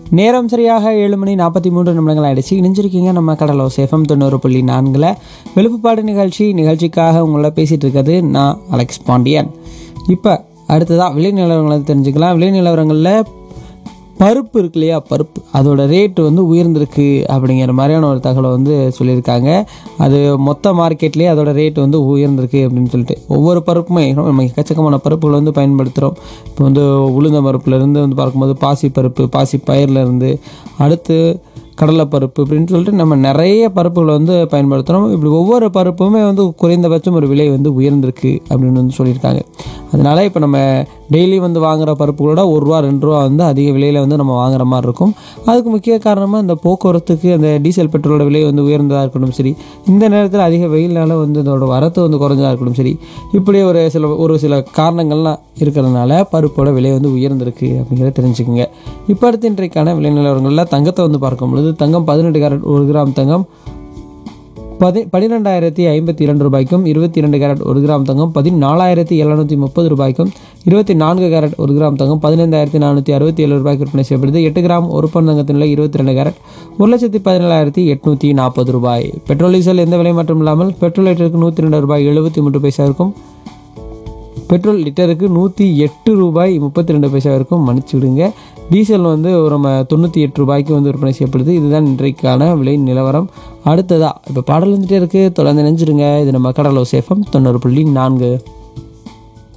நேரம் சரியாக ஏழு மணி நாற்பத்தி மூன்று நிமிடங்கள் ஆயிடுச்சு இணைஞ்சிருக்கீங்க நம்ம கடலோ சேஃபம் தொண்ணூறு புள்ளி நான்கில் விழுப்புப்பாடு நிகழ்ச்சி நிகழ்ச்சிக்காக உங்களோட பேசிகிட்டு இருக்கிறது நான் அலெக்ஸ் பாண்டியன் இப்போ அடுத்ததாக விலை நிலவரங்களை தெரிஞ்சுக்கலாம் விலை நிலவரங்களில் பருப்பு இருக்கு இல்லையா பருப்பு அதோட ரேட்டு வந்து உயர்ந்திருக்கு அப்படிங்கிற மாதிரியான ஒரு தகவலை வந்து சொல்லியிருக்காங்க அது மொத்த மார்க்கெட்லேயே அதோட ரேட் வந்து உயர்ந்திருக்கு அப்படின்னு சொல்லிட்டு ஒவ்வொரு பருப்புமே நம்ம எக்கச்சக்கமான பருப்புகள் வந்து பயன்படுத்துகிறோம் இப்போ வந்து உளுந்த பருப்புலேருந்து வந்து பார்க்கும்போது பாசி பருப்பு பாசி பயிர்லேருந்து அடுத்து கடலைப்பருப்பு அப்படின்னு சொல்லிட்டு நம்ம நிறைய பருப்புகளை வந்து பயன்படுத்துகிறோம் இப்படி ஒவ்வொரு பருப்புமே வந்து குறைந்தபட்சம் ஒரு விலை வந்து உயர்ந்திருக்கு அப்படின்னு வந்து சொல்லியிருக்காங்க அதனால் இப்போ நம்ம டெய்லி வந்து வாங்குகிற பருப்புகளோட ஒரு ரூபா ரெண்டு ரூபா வந்து அதிக விலையில் வந்து நம்ம வாங்குற மாதிரி இருக்கும் அதுக்கு முக்கிய காரணமாக இந்த போக்குவரத்துக்கு அந்த டீசல் பெட்ரோலோட விலை வந்து உயர்ந்ததாக இருக்கட்டும் சரி இந்த நேரத்தில் அதிக வெயில்னால வந்து இதோட வரத்து வந்து குறைஞ்சதாக இருக்கட்டும் சரி இப்படி ஒரு சில ஒரு சில காரணங்கள்லாம் இருக்கிறதுனால பருப்போட விலை வந்து உயர்ந்திருக்கு அப்படிங்கிறத தெரிஞ்சுக்கோங்க இப்போ அடுத்த இன்றைக்கான விலை நிலவரங்களில் தங்கத்தை வந்து பார்க்கும் பொழுது தங்கம் பதினெட்டு கேரட் ஒரு கிராம் தங்கம் பதி பன்னிரெண்டாயிரத்தி ஐம்பத்தி இரண்டு ரூபாய்க்கும் இருபத்தி இரண்டு கேரட் ஒரு கிராம் தங்கம் பதினாலாயிரத்தி எழுநூற்றி முப்பது ரூபாய்க்கும் இருபத்தி நான்கு கேரட் ஒரு கிராம் தங்கம் பதினைந்தாயிரத்தி நானூற்றி அறுபத்தி ஏழு ரூபாய்க்கு விற்பனை செய்யப்படுது எட்டு கிராம் ஒரு பன் தங்கத்தின் விலை இருபத்தி ரெண்டு கேரட் ஒரு லட்சத்தி பதினேழாயிரத்தி எட்நூற்றி நாற்பது ரூபாய் பெட்ரோல் டீசல் எந்த விலை மட்டும் இல்லாமல் பெட்ரோல் லிட்டருக்கு நூற்றி ரெண்டு ரூபாய் எழுபத்தி மூன்று பைசா இருக்கும் பெட்ரோல் லிட்டருக்கு நூற்றி எட்டு ரூபாய் முப்பத்தி ரெண்டு பைசா வரைக்கும் மன்னிச்சு விடுங்க டீசல் வந்து ஒரு நம்ம தொண்ணூற்றி எட்டு ரூபாய்க்கு வந்து விற்பனை செய்யப்படுது இதுதான் இன்றைக்கான விலை நிலவரம் அடுத்ததா இப்போ பாடல் வந்துட்டே இருக்குது தொடர்ந்து நினைஞ்சிருங்க இது நம்ம கடலோ சேஃபம் தொண்ணூறு புள்ளி நான்கு